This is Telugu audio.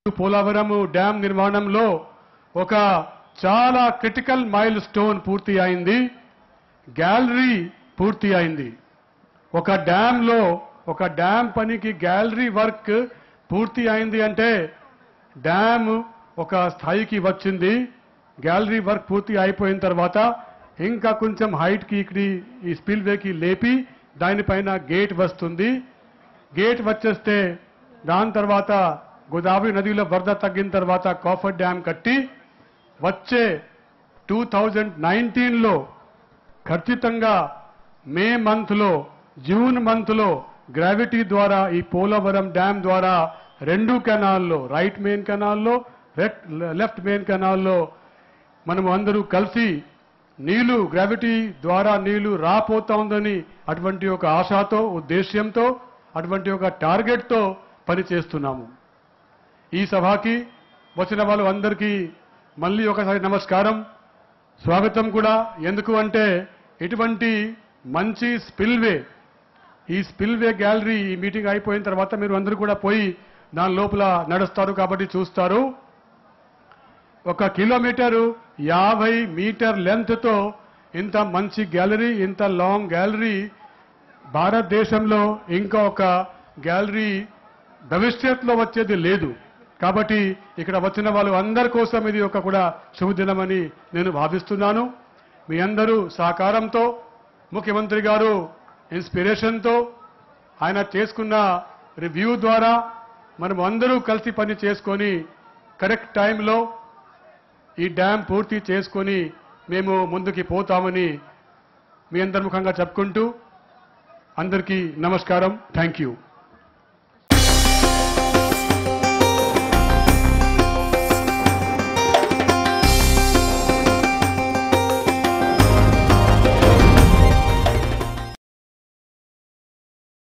పోలవరం డ్యాం నిర్మాణంలో ఒక చాలా క్రిటికల్ మైల్ స్టోన్ పూర్తి అయింది గ్యాలరీ పూర్తి అయింది ఒక డ్యాంలో ఒక డ్యామ్ పనికి గ్యాలరీ వర్క్ పూర్తి అయింది అంటే డ్యామ్ ఒక స్థాయికి వచ్చింది గ్యాలరీ వర్క్ పూర్తి అయిపోయిన తర్వాత ఇంకా కొంచెం హైట్కి ఇక్కడి ఈ స్పిల్వేకి లేపి దానిపైన గేట్ వస్తుంది గేట్ వచ్చేస్తే దాని తర్వాత గోదావరి నదిలో వరద తగ్గిన తర్వాత కాఫర్ డ్యామ్ కట్టి వచ్చే టూ థౌజండ్ నైన్టీన్లో ఖచ్చితంగా మే మంత్లో జూన్ మంత్లో గ్రావిటీ ద్వారా ఈ పోలవరం డ్యామ్ ద్వారా రెండు కెనాల్లో రైట్ మెయిన్ కెనాల్లో లెఫ్ట్ మెయిన్ కెనాల్లో మనము అందరూ కలిసి నీళ్లు గ్రావిటీ ద్వారా నీళ్లు రాపోతోందని అటువంటి ఒక ఆశతో ఉద్దేశ్యంతో అటువంటి ఒక టార్గెట్తో పనిచేస్తున్నాము ఈ సభకి వచ్చిన వాళ్ళు అందరికీ మళ్ళీ ఒకసారి నమస్కారం స్వాగతం కూడా ఎందుకు అంటే ఇటువంటి మంచి స్పిల్వే ఈ స్పిల్వే గ్యాలరీ ఈ మీటింగ్ అయిపోయిన తర్వాత మీరు అందరూ కూడా పోయి దాని లోపల నడుస్తారు కాబట్టి చూస్తారు ఒక కిలోమీటరు యాభై మీటర్ లెంత్తో ఇంత మంచి గ్యాలరీ ఇంత లాంగ్ గ్యాలరీ భారతదేశంలో ఇంకా ఒక గ్యాలరీ భవిష్యత్తులో వచ్చేది లేదు కాబట్టి ఇక్కడ వచ్చిన వాళ్ళు అందరి కోసం ఇది ఒక కూడా శుభదినమని నేను భావిస్తున్నాను మీ అందరూ సహకారంతో ముఖ్యమంత్రి గారు ఇన్స్పిరేషన్తో ఆయన చేసుకున్న రివ్యూ ద్వారా మనం అందరూ కలిసి పని చేసుకొని కరెక్ట్ టైంలో ఈ డ్యాం పూర్తి చేసుకొని మేము ముందుకి పోతామని మీ అందరి ముఖంగా చెప్పుకుంటూ అందరికీ నమస్కారం థ్యాంక్ యూ